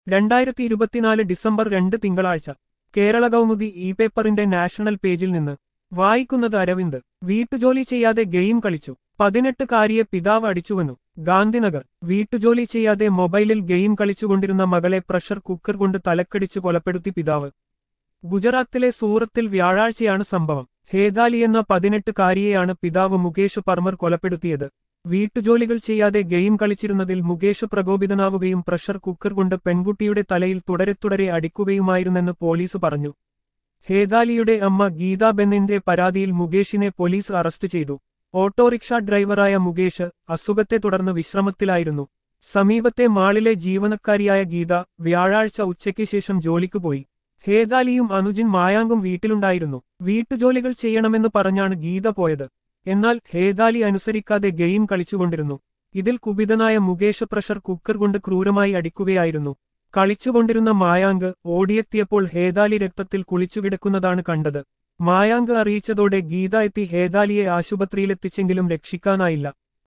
രണ്ടായിരത്തി ഇരുപത്തിനാല് ഡിസംബർ രണ്ട് തിങ്കളാഴ്ച കേരള കൗമുദി ഇ പേപ്പറിന്റെ നാഷണൽ പേജിൽ നിന്ന് വായിക്കുന്നത് അരവിന്ദ് വീട്ടുജോലി ചെയ്യാതെ ഗെയിം കളിച്ചു പതിനെട്ടുകാരിയെ പിതാവ് അടിച്ചുവന്നു ഗാന്ധിനഗർ വീട്ടുജോലി ചെയ്യാതെ മൊബൈലിൽ ഗെയിം കളിച്ചുകൊണ്ടിരുന്ന മകളെ പ്രഷർ കുക്കർ കൊണ്ട് തലക്കടിച്ച് കൊലപ്പെടുത്തി പിതാവ് ഗുജറാത്തിലെ സൂറത്തിൽ വ്യാഴാഴ്ചയാണ് സംഭവം ഹേദാലി എന്ന പതിനെട്ടുകാരിയെയാണ് പിതാവ് മുകേഷ് പർമർ കൊലപ്പെടുത്തിയത് വീട്ടുജോലികൾ ചെയ്യാതെ ഗെയിം കളിച്ചിരുന്നതിൽ മുകേഷ് പ്രകോപിതനാവുകയും പ്രഷർ കുക്കർ കൊണ്ട് പെൺകുട്ടിയുടെ തലയിൽ തുടരെ തുടരെ അടിക്കുകയുമായിരുന്നെന്ന് പോലീസ് പറഞ്ഞു ഹേദാലിയുടെ അമ്മ ഗീതാബെന്നിന്റെ പരാതിയിൽ മുകേഷിനെ പോലീസ് അറസ്റ്റ് ചെയ്തു ഓട്ടോറിക്ഷ ഡ്രൈവറായ മുകേഷ് അസുഖത്തെ തുടർന്ന് വിശ്രമത്തിലായിരുന്നു സമീപത്തെ മാളിലെ ജീവനക്കാരിയായ ഗീത വ്യാഴാഴ്ച ഉച്ചയ്ക്ക് ശേഷം ജോലിക്ക് പോയി ഹേദാലിയും അനുജിൻ മായാങ്കും വീട്ടിലുണ്ടായിരുന്നു വീട്ടുജോലികൾ ചെയ്യണമെന്ന് പറഞ്ഞാണ് ഗീത പോയത് എന്നാൽ ഹേദാലി അനുസരിക്കാതെ ഗെയിം കളിച്ചുകൊണ്ടിരുന്നു ഇതിൽ കുപിതനായ മുകേഷ് പ്രഷർ കുക്കർ കൊണ്ട് ക്രൂരമായി അടിക്കുകയായിരുന്നു കളിച്ചുകൊണ്ടിരുന്ന മായാങ്ക് ഓടിയെത്തിയപ്പോൾ ഹേദാലി രക്തത്തിൽ കുളിച്ചുകിടക്കുന്നതാണ് കണ്ടത് മായാങ്ക് അറിയിച്ചതോടെ ഗീത എത്തി ഹേദാലിയെ ആശുപത്രിയിലെത്തിച്ചെങ്കിലും രക്ഷിക്കാനായില്ല